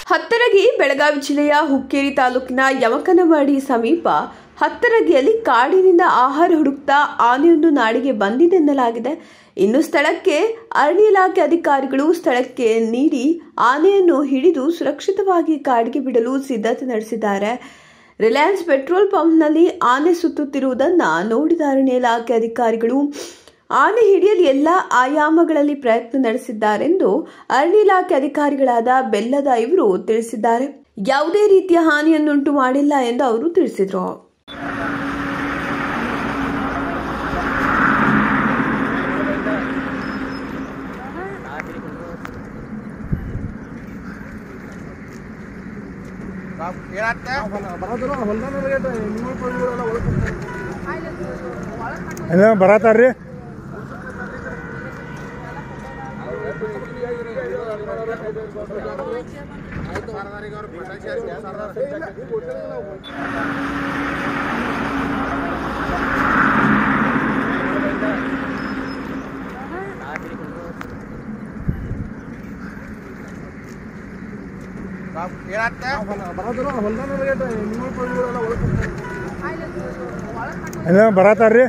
ಹತ್ತರಗಿ ಬೆಳಗಾವಿ ಜಿಲ್ಲೆಯ ಹುಕ್ಕೇರಿ ತಾಲೂಕಿನ ಯಮಕನವಾಡಿ ಸಮೀಪ ಹತ್ತರಗಿಯಲ್ಲಿ ಕಾಡಿನಿಂದ ಆಹಾರ ಹುಡುಕ್ತಾ ಆನೆಯೊಂದು ನಾಡಿಗೆ ಬಂದಿದೆನ್ನಲಾಗಿದೆ ಇನ್ನು ಸ್ಥಳಕ್ಕೆ ಅರಣ್ಯ ಇಲಾಖೆ ಅಧಿಕಾರಿಗಳು ಸ್ಥಳಕ್ಕೆ ನೀಡಿ ಆನೆಯನ್ನು ಹಿಡಿದು ಸುರಕ್ಷಿತವಾಗಿ ಕಾಡಿಗೆ ಬಿಡಲು ಸಿದ್ಧತೆ ನಡೆಸಿದ್ದಾರೆ ರಿಲಯನ್ಸ್ ಪೆಟ್ರೋಲ್ ಪಂಪ್ನಲ್ಲಿ ಆನೆ ಸುತ್ತುತ್ತಿರುವುದನ್ನ ನೋಡಿದ ಅರಣ್ಯ ಇಲಾಖೆ ಅಧಿಕಾರಿಗಳು ಆನೆ ಹಿಡಿಯಲು ಎಲ್ಲ ಆಯಾಮಗಳಲ್ಲಿ ಪ್ರಯತ್ನ ನಡೆಸಿದ್ದಾರೆಂದು ಅರಣ್ಯ ಇಲಾಖೆ ಅಧಿಕಾರಿಗಳಾದ ಬೆಲ್ಲದ ಇವರು ತಿಳಿಸಿದ್ದಾರೆ ಯಾವುದೇ ರೀತಿಯ ಹಾನಿಯನ್ನುಂಟು ಮಾಡಿಲ್ಲ ಎಂದು ಅವರು ತಿಳಿಸಿದರು ಎಲ್ಲ ಬರತ್ತಾರ್ರಿ ಎಲ್ಲ ಬರತ್ತಾರ್ರಿ